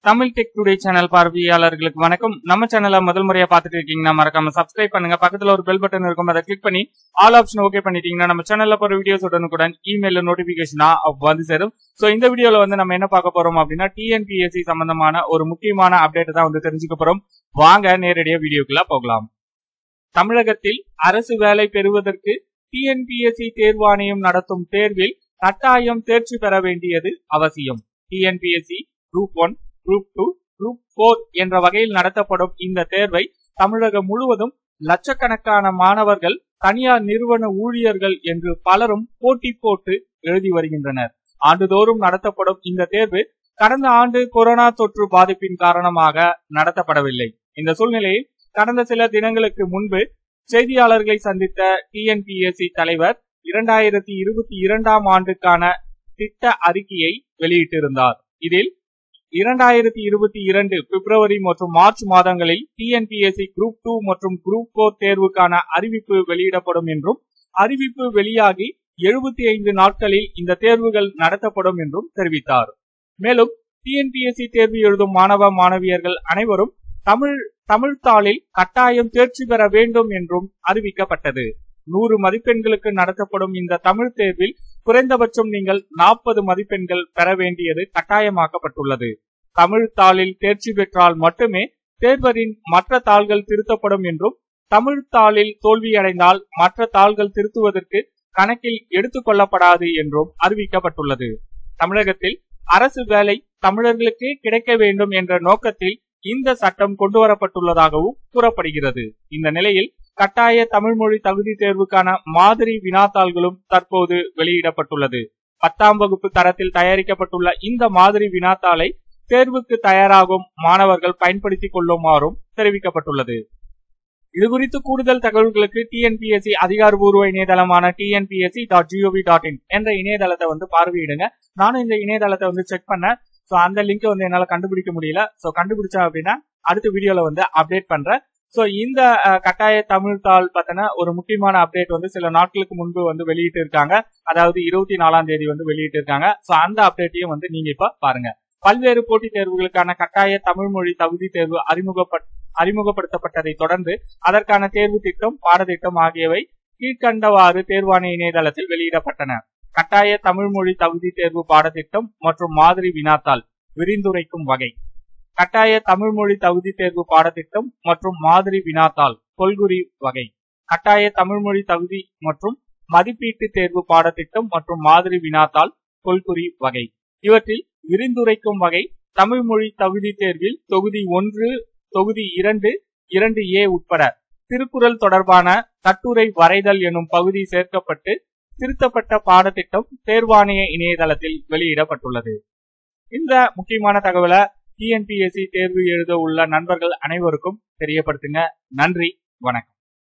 Tamil tech today channel பார்வையாளர்களுக்கு வணக்கம் நம்ம சேனலை முதல் முறையா பார்த்துட்டு இருக்கீங்கன்னா மறக்காம சப்ஸ்கிரைப் பண்ணுங்க பக்கத்துல ஒரு பெல் பட்டன் இருக்கும் அதை கிளிக் பண்ணி ஆல் ஆப்ஷன் ஓகே பண்ணிட்டீங்கன்னா நம்ம சேனல்ல போற வீடியோஸ் உடனுக்குடன் இமெயில நோட்டிபிகேஷனா வந்து சேரும் சோ இந்த வீடியோல வந்து நம்ம என்ன பார்க்க போறோம் அப்படின்னா டிஎன்பிஎஸ்சி சம்பந்தமான ஒரு முக்கியமான அப்டேட் தான் வந்து தெரிஞ்சுக்க போறோம் வாங்க நேரடியா வீடியோக்குள்ள போகலாம் தமிழகத்தில் அரசு வேலை பெறுவதற்கு டிஎன்பிஎஸ்சி தேர்வாணையம் நடத்தும் தேர்வில் கட்டாயம் தேர்ச்சி பெற வேண்டியது அவசியம் TNPSC group one group two group four என்ற வகையில் நடத்தப்படும் இந்த தேர்வை தமிழகம் முழுவதும் லட்சக்கணக்கான மாணவர்கள் தனியார் நிறுவன ஊழியர்கள் என்று பலரும் போட்டி போட்டு எழுதி வருகின்றனர் ஆண்டுதோறும் நடத்தப்படும் இந்த தேர்வு கடந்த ஆண்டு கொரோனா தொற்று பாதிப்பின் காரணமாக நடத்தப்படவில்லை இந்த சூழ்நிலையில் கடந்த சில தினங்களுக்கு முன்பு செய்தியாளர்களை சந்தித்த டிஎன்பிஎஸ்சி தலைவர் இரண்டாயிரத்தி இருபத்தி இரண்டாம் ஆண்டுக்கான திட்ட அறிக்கையை வெளியிட்டிருந்தார் இதில் இரண்டாயிரத்தி இருபத்தி இரண்டு பிப்ரவரி மற்றும் மார்ச் மாதங்களில் டிஎன்பிஎஸ்சி குரூப் டூ மற்றும் குரூப் போர் தேர்வுக்கான அறிவிப்பு வெளியிடப்படும் என்றும் அறிவிப்பு வெளியாகி எழுபத்தி ஐந்து நாட்களில் இந்த தேர்வுகள் நடத்தப்படும் என்றும் தெரிவித்தார் மேலும் டிஎன்பிஎஸ்சி தேர்வு எழுதும் மாணவ மாணவியர்கள் அனைவரும் தமிழ் தமிழ் தாளில் கட்டாயம் தேர்ச்சி பெற வேண்டும் என்றும் அறிவிக்கப்பட்டது நூறு மதிப்பெண்களுக்கு நடத்தப்படும் இந்த தமிழ் தேர்வில் குறைந்தபட்சம் நீங்கள் நாற்பது மதிப்பெண்கள் பெற வேண்டியது கட்டாயமாக்கப்பட்டுள்ளது தமிழ் தாளில் தேர்ச்சி பெற்றால் மட்டுமே தேர்வரின் மற்ற தாள்கள் திருத்தப்படும் என்றும் தமிழ் தாளில் தோல்வியடைந்தால் மற்ற தாள்கள் திருத்துவதற்கு கணக்கில் எடுத்துக் கொள்ளப்படாது என்றும் அறிவிக்கப்பட்டுள்ளது தமிழகத்தில் அரசு வேலை தமிழர்களுக்கே கிடைக்க வேண்டும் என்ற நோக்கத்தில் இந்த சட்டம் கொண்டுவரப்பட்டுள்ளதாகவும் கூறப்படுகிறது இந்த நிலையில் கட்டாய தமிழ் மொழி தகுதி தேர்வுக்கான மாதிரி வினாத்தாள்களும் தற்போது வெளியிடப்பட்டுள்ளது பத்தாம் வகுப்பு தரத்தில் தயாரிக்கப்பட்டுள்ள இந்த மாதிரி வினாத்தாளை தேர்வுக்கு தயாராகும் மாணவர்கள் பயன்படுத்திக் கொள்ளுமாறும் தெரிவிக்கப்பட்டுள்ளது இதுகுறித்து கூடுதல் தகவல்களுக்கு டிஎன்பிஎஸ்சி அதிகாரப்பூர்வ இணையதளமான TNPSC dot G O V dot in என்ற இணையதளத்தை வந்து பார்வையிடுங்க நானும் இந்த இணையதளத்தை வந்து செக் பண்ணேன் சோ அந்த லிங்கை வந்து என்னால கண்டுபிடிக்க முடியல சோ கண்டுபிடிச்சேன் அப்படின்னா அடுத்த வீடியோல வந்து அப்டேட் பண்றேன் சோ இந்த கட்டாய தமிழ் தாள் பத்தின ஒரு முக்கியமான அப்டேட் வந்து சில நாட்களுக்கு முன்பு வந்து வெளியிட்டு இருக்காங்க அதாவது இருபத்தி நாலாம் தேதி வந்து வெளியிட்டு இருக்காங்க சோ அந்த அப்டேட்டையும் வந்து நீங்க இப்ப பாருங்க பல்வேறு போட்டித் தேர்வுகளுக்கான கட்டாய தமிழ் மொழி தகுதி தேர்வு அறிமுகப்பட் அறிமுகப்படுத்தப்பட்டதை தொடர்ந்து அதற்கான தேர்வு திட்டம் பாடத்திட்டம் ஆகியவை கீழ்கண்டவாறு தேர்வாணைய இணையதளத்தில் வெளியிடப்பட்டன கட்டாய தமிழ் மொழி தகுதி தேர்வு பாடத்திட்டம் மற்றும் மாதிரி வினாத்தாள் விரிந்துரைக்கும் வகை கட்டாய தமிழ் மொழி தகுதி தேர்வு பாடத்திட்டம் மற்றும் மாதிரி வினாத்தாள் கொள்குறி வகை கட்டாய தமிழ் மொழி தகுதி மற்றும் மதிப்பீட்டு தேர்வு பாடத்திட்டம் மற்றும் மாதிரி வினாத்தாள் கொள்குறி வகை இவற்றில் விரிந்துரைக்கும் வகை தமிழ் மொழி தகுதி தேர்வில் தொகுதி ஒன்று தொகுதி இரண்டு இரண்டு ஏ உட்பட திருக்குறள் தொடர்பான கட்டுரை வரைதல் எனும் பகுதி சேர்க்கப்பட்டு திருத்தப்பட்ட பாடத்திட்டம் தேர்வாணைய இணையதளத்தில் வெளியிடப்பட்டுள்ளது இந்த முக்கியமான தகவலை டிஎன்பிஎஸ்சி தேர்வு எழுத உள்ள நண்பர்கள் அனைவருக்கும் தெரியப்படுத்துங்க நன்றி வணக்கம்